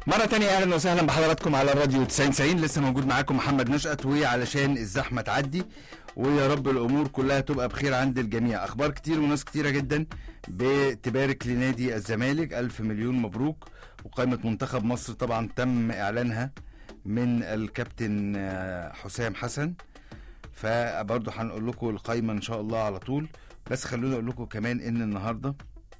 مرة تانية أهلا وسهلا بحضراتكم على الراديو 90 90 لسه موجود معاكم محمد نشأت وعلشان الزحمة تعدي ويا رب الأمور كلها تبقى بخير عند الجميع أخبار كتير وناس كتيرة جدا بتبارك لنادي الزمالك ألف مليون مبروك وقائمة منتخب مصر طبعا تم إعلانها من الكابتن آه، حسام حسن فبرضه هنقول لكم القائمة إن شاء الله على طول بس خلونا أقول لكم كمان إن النهارده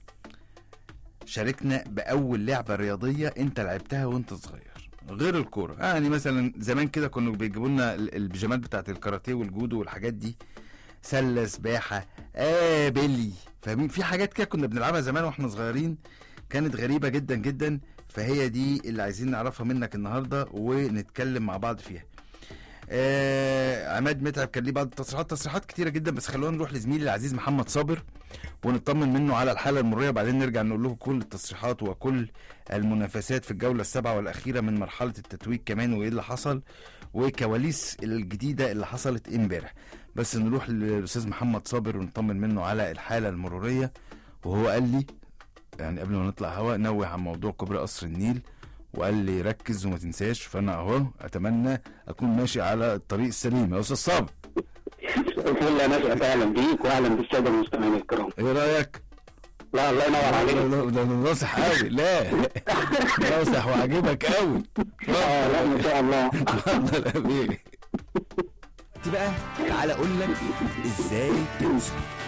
شاركنا باول لعبه رياضيه انت لعبتها وانت صغير غير الكوره يعني مثلا زمان كده كانوا بيجيبوا لنا ال- البيجامات بتاعت الكاراتيه والجودو والحاجات دي سله سباحه آه بيلي فاهمين في حاجات كده كنا بنلعبها زمان واحنا صغيرين كانت غريبه جدا جدا فهي دي اللي عايزين نعرفها منك النهارده ونتكلم مع بعض فيها آه عماد متعب كان ليه بعض التصريحات تصريحات كتيره جدا بس خلونا نروح لزميلي العزيز محمد صابر ونطمن منه على الحاله المريه وبعدين نرجع نقول لكم كل التصريحات وكل المنافسات في الجوله السابعه والاخيره من مرحله التتويج كمان وايه اللي حصل وكواليس الجديده اللي حصلت امبارح بس نروح للاستاذ محمد صابر ونطمن منه على الحاله المروريه وهو قال لي يعني قبل ما نطلع هوا نوه عن موضوع كوبري قصر النيل وقال لي ركز وما تنساش فانا اهو اتمنى اكون ماشي على الطريق السليم يا استاذ صابر الفل يا نشأت اهلا بيك واهلا بالساده المستمعين الكرام ايه رايك؟ لا الله ينور عليك ده ده ناصح قوي لا ناصح وعاجبك قوي اه لا ما شاء الله اتفضل يا بيه بقى تعالى اقول لك ازاي توصل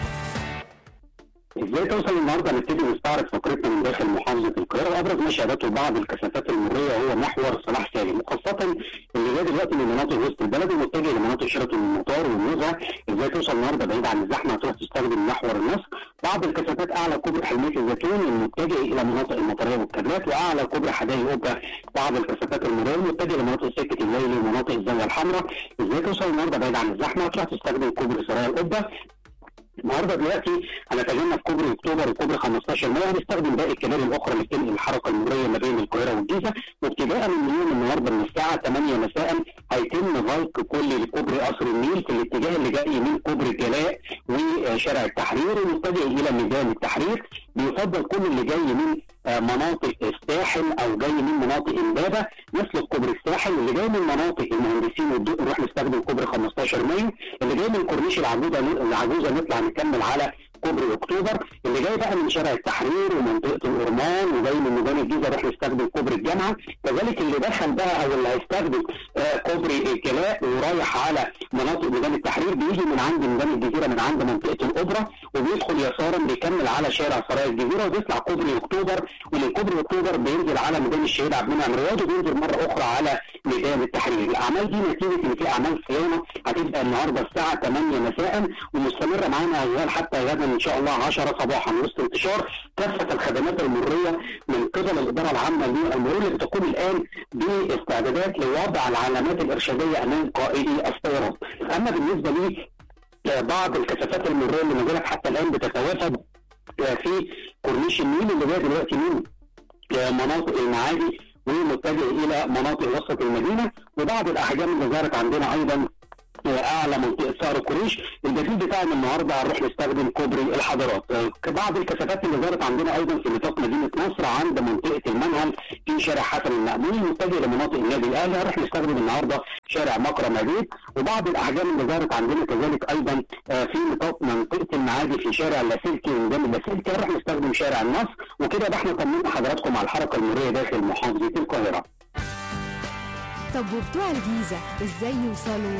ازاي توصل النهارده نبتدي نستعرض فقرتنا من داخل محافظه القاهره وابرز ما شهدته بعض الكثافات المريه هو محور صلاح سالم وخاصه اللي جاي دلوقتي من مناطق وسط البلد ومتجه لمناطق شيراتون المطار والنزهه ازاي توصل النهارده بعيد عن الزحمه هتروح تستخدم محور النصر بعض الكثافات اعلى كوبري حلميه الزيتون المتجه الى مناطق المطريه والكابلات واعلى كوبري حدائق قبه بعض الكثافات المريه المتجه لمناطق سكه الليل ومناطق الزاويه الحمراء ازاي توصل النهارده بعيد عن الزحمه هتروح تستخدم كوبري سرايا القبه النهارده دلوقتي هنتجنب كوبري اكتوبر وكوبري 15 مايو هنستخدم باقي الكباري الاخرى اللي بتنقل الحركه المروريه ما بين القاهره والجيزه وابتداء من يوم النهارده من الساعه 8 مساء هيتم غلق كل لكوبري قصر النيل في الاتجاه اللي جاي من كوبري الجلاء وشارع التحرير ومتجه الى ميدان التحرير بيفضل كل اللي جاي من آه، مناطق الساحل او جاي من مناطق امبابه يسلك كوبري الساحل واللي جاي من مناطق المهندسين والدق نروح نستخدم كوبري 15 مايو اللي جاي من كورنيش العجوزه العجوزه نطلع نكمل على كوبري اكتوبر اللي جاي بقى من شارع التحرير ومنطقه الورمان وجاي من ميدان الجيزه نروح نستخدم كوبري الجامعه كذلك اللي دخل بقى او اللي هيستخدم آه، كوبري الجلاء ورايح على مناطق ميدان التحرير بيجي من عند ميدان الجزيره من عند منطقه الاوبرا وبيدخل يسارا بيكمل على شارع سرايا الجزيره وبيطلع كوبري اكتوبر ومن كوبري اكتوبر بينزل على ميدان الشهيد عبد المنعم رياض وبينزل مره اخرى على ميدان التحرير الاعمال دي نتيجه ان في اعمال صيانه هتبدا النهارده الساعه 8 مساء ومستمره معانا ايام حتى غدا ان شاء الله 10 صباحا وسط انتشار كافه الخدمات المروريه من قبل الاداره العامه للمرور اللي بتقوم الان باستعدادات لوضع العلامات الارشاديه امام قائدي السيارات اما بالنسبه لي بعض الكثافات المروريه اللي ما زالت حتى الان بتتوافد في كورنيش النيل اللي جاي دلوقتي من مناطق المعادي ومتجه الى مناطق وسط المدينه وبعض الاحجام اللي ظهرت عندنا ايضا اعلى منطقه سعر الكوريش البديل بتاعنا النهارده هنروح نستخدم كوبري الحضارات آه، بعض الكثافات اللي ظهرت عندنا ايضا في نطاق مدينه نصر عند منطقه المنهل في شارع حسن المأمون متجه لمناطق النادي الاهلي هنروح نستخدم النهارده شارع مكرم عبيد وبعض الاحجام اللي ظهرت عندنا كذلك ايضا آه، في نطاق منطقه المعادي في شارع اللاسلكي وميدان اللاسلكي هنروح نستخدم شارع النصر وكده يبقى احنا طمنا حضراتكم على الحركه المروريه داخل محافظه القاهره طب وبتوع الجيزة ازاي يوصلوا؟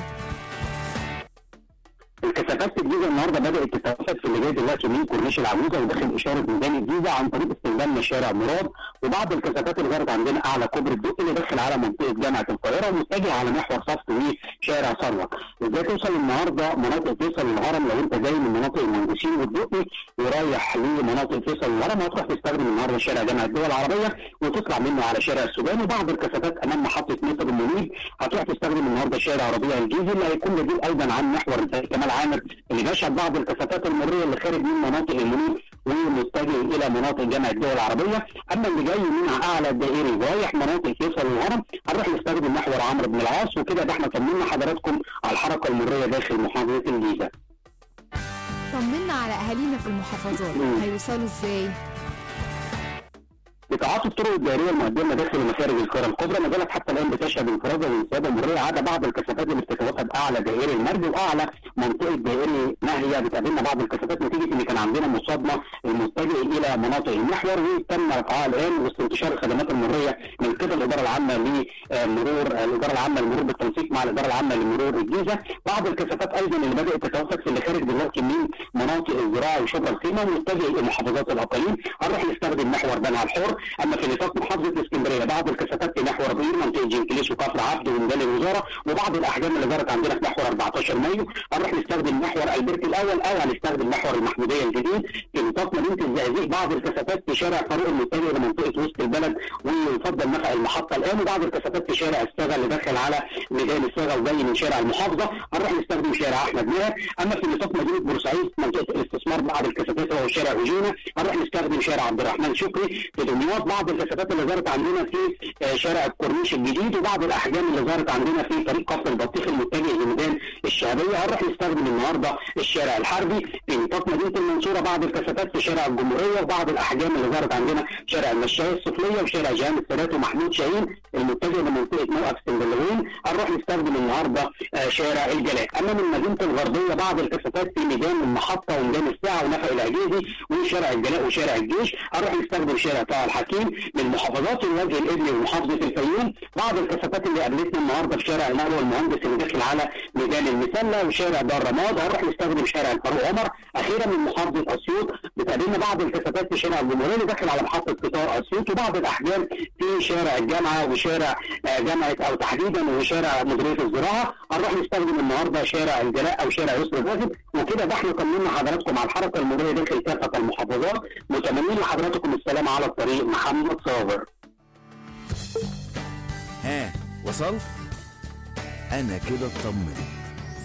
الكثافات في الجيزه النهارده بدات تتوافد في اللي جاي دلوقتي من كورنيش العجوزه وداخل اشاره ميدان الجيزه عن طريق استخدام شارع مراد وبعض الكثافات اللي ظهرت عندنا اعلى كوبري الدق اللي داخل على منطقه جامعه القاهره ومتجه على محور صفت وشارع ثروت ازاي توصل النهارده مناطق فيصل الهرم لو انت جاي من مناطق المهندسين والدقي ورايح لمناطق فيصل الهرم هتروح تستخدم النهارده شارع جامعه الدول العربيه وتطلع منه على شارع السودان وبعض الكثافات امام محطه مترو المنيب هتروح تستخدم النهارده شارع ربيع الجيزي اللي هيكون بديل ايضا عن محور كمال عامر اللي بيشهد بعض الكثافات المروريه اللي خارج من مناطق المنيب ومتجه الى مناطق جامعه الدول العربيه اما اللي جاي من اعلى الدائري ورايح مناطق فيصل والهرم هنروح نستخدم محور عمرو بن العاص وكده ده احنا طمنا حضراتكم على الحركه المروريه داخل محافظه الجيزه طمنا على اهالينا في المحافظات مم. هيوصلوا ازاي؟ قطاعات الطرق الدائريه المقدمه داخل ومخارج القاهره الكبرى ما زالت حتى الان بتشهد انفراده وانسيابه مريه عدا بعض الكثافات اللي بتتواجد اعلى دائري المرج واعلى منطقه دائري ناهيه بتقابلنا بعض الكثافات نتيجه ان كان عندنا مصادمه المتجه الى مناطق المحور وتم رفعها الان وسط انتشار الخدمات المريه من قبل الاداره العامه للمرور الاداره العامه للمرور بالتنسيق مع الاداره العامه لمرور الجيزه بعض الكثافات ايضا اللي بدات تتوافد في اللي خارج دلوقتي من مناطق الزراعه وشبرا الخيمه ومتجه الى محافظات الاقاليم هنروح نستخدم محور بنها الحر اما في نطاق محافظه الاسكندريه بعض الكثافات في محور بير منطقه جنكليس وكفر عبده وميدان الوزاره وبعض الاحجام اللي ظهرت عندنا في محور 14 مايو هنروح نستخدم محور البرت الاول او هنستخدم محور المحموديه الجديد في نطاق مدينه الزقازيق بعض الكثافات في شارع طريق المتجه الى منطقه وسط البلد ويفضل نفع المحطه الان وبعض الكثافات في شارع الصاغه اللي داخل على ميدان الصاغه وجاي من شارع المحافظه هنروح نستخدم شارع احمد ماهر اما في نطاق مدينه بورسعيد منطقه الاستثمار بعض الكثافات هو شارع وجينا هنروح نستخدم شارع عبد الرحمن شكري في دمياط بعض الكثافات اللي ظهرت عندنا في آه، شارع الكورنيش الجديد وبعض الاحجام اللي ظهرت عندنا في طريق قصر البطيخ المتجه لميدان الشعبيه هنروح نستخدم النهارده الشارع الحربي في نطاق مدينه المنصوره بعض الكثافات في شارع الجمهوريه وبعض الاحجام اللي ظهرت عندنا شارع المشايه السفليه وشارع جهان الثلاث ومحمود شاهين المتجه لمنطقه موقف سندلوين هنروح نستخدم النهارده آه، شارع الجلاء اما من مدينه الغربيه بعض الكثافات في ميدان المحطه وميدان الساعه ونفق العجيزي وشارع الجلاء وشارع الجيش هنروح نستخدم شارع طه الحكيم من محافظات الوجه الابلي ومحافظه الفيوم بعض الكثافات اللي قابلتنا النهارده في شارع المروه المهندس اللي داخل على ميدان المسله وشارع دار رماد هنروح نستخدم شارع الفاروق عمر اخيرا من محافظه اسيوط بتقابلنا بعض الكثافات في شارع الجمهوريه اللي داخل على محطه قطار اسيوط وبعض الاحجام في شارع الجامعه وشارع آه، جامعه او تحديدا وشارع مديريه الزراعه هنروح نستخدم النهارده شارع الجلاء او شارع يسر الواجب وكده ده احنا طمنا حضراتكم على الحركه المروريه داخل كافه المحافظات متمنين لحضراتكم السلامه على الطريق محمد صابر ها وصلت انا كده اطمنت